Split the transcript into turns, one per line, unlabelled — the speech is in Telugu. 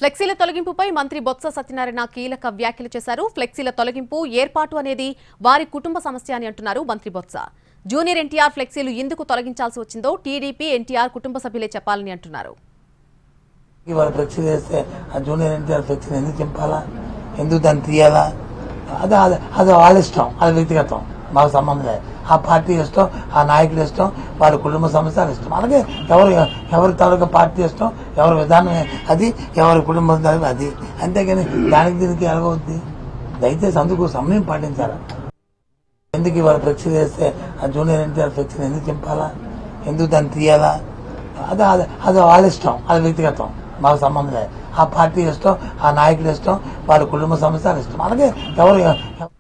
ఫ్లెక్సీల తొలగింపుపై మంత్రి బొత్స సత్యనారాయణ కీలక వ్యాఖ్యలు చేశారు ఫ్లెక్సీల తొలగింపు ఏర్పాటు అనేది వారి కుటుంబ సమస్య అని అంటున్నారు మంత్రి బొత్స జూనియర్ ఎన్టీఆర్ ఫ్లెక్సీలు ఎందుకు తొలగించాల్సి వచ్చిందో టీడీపీ ఎన్టీఆర్ కుటుంబ సభ్యులే చెప్పాలని అంటున్నారు
ఇవాళ ఫ్లెక్సీ వేస్తే ఆ జూనియర్ ఎన్టీఆర్ ఫ్లెక్సీని ఎందుకు చింపాలా ఎందుకు దాన్ని తీయాలా అది అది అది వాళ్ళ ఇష్టం అది వ్యక్తిగతం మాకు సంబంధం లేదు ఆ పార్టీ ఇష్టం ఆ నాయకుడి ఇష్టం వారి కుటుంబ సమస్య వాళ్ళ ఇష్టం అలాగే ఎవరు ఎవరి తాలూకా పార్టీ ఇష్టం ఎవరి విధానం అది ఎవరి కుటుంబం తాలూకా అది అంతేగాని దానికి దీనికి ఎలాగవుద్ది దయచేసి అందుకు సమయం పాటించాలి ఎందుకు ఇవాళ ఫ్లెక్సీ వేస్తే ఆ జూనియర్ ఎన్టీఆర్ ఫ్లెక్సీని ఎందుకు చింపాలా ఎందుకు దాన్ని తీయాలా అది అది అది వాళ్ళ ఇష్టం అది వ్యక్తిగతం మాకు సంబంధం లేదు ఆ పార్టీ ఇష్టం ఆ నాయకుడి ఇష్టం వారి కుటుంబ సమస్య వాళ్ళ ఇష్టం అలాగే ఎవరు